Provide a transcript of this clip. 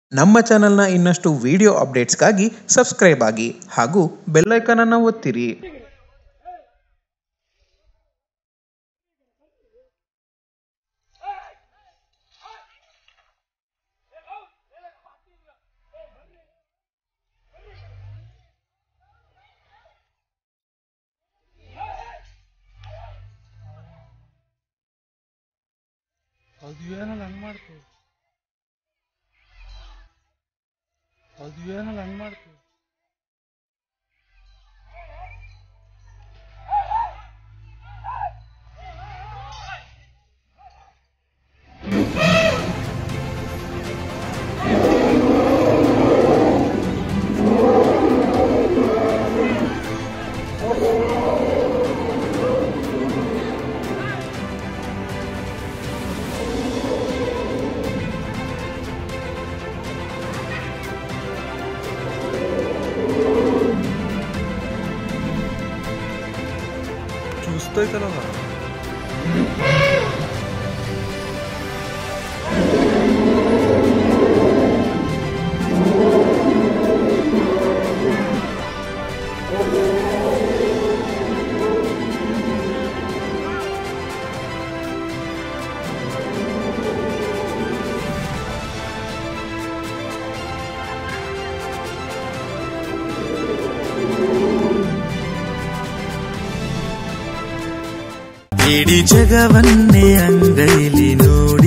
ನಮ್ಮ ಚಾನೆಲ್ನ ಇನ್ನಷ್ಟು ವಿಡಿಯೋ ಅಪ್ಡೇಟ್ಸ್ಗಾಗಿ ಸಬ್ಸ್ಕ್ರೈಬ್ ಆಗಿ ಹಾಗೂ ಬೆಲ್ಲೈಕನ್ ಅನ್ನು ಒತ್ತಿರಿ ಅದು ಏನಲ್ಲ ಹಂಗ್ ಮಾಡ್ತು ಅದು ಏನಲ್ಲ ಹಂಗ್ ಮಾಡ್ತು చూస్తైతಲ್ಲ ಇಡೀ ಜಗವನ್ನೇ ಅಂಗೈಲಿ ನೋಡಿ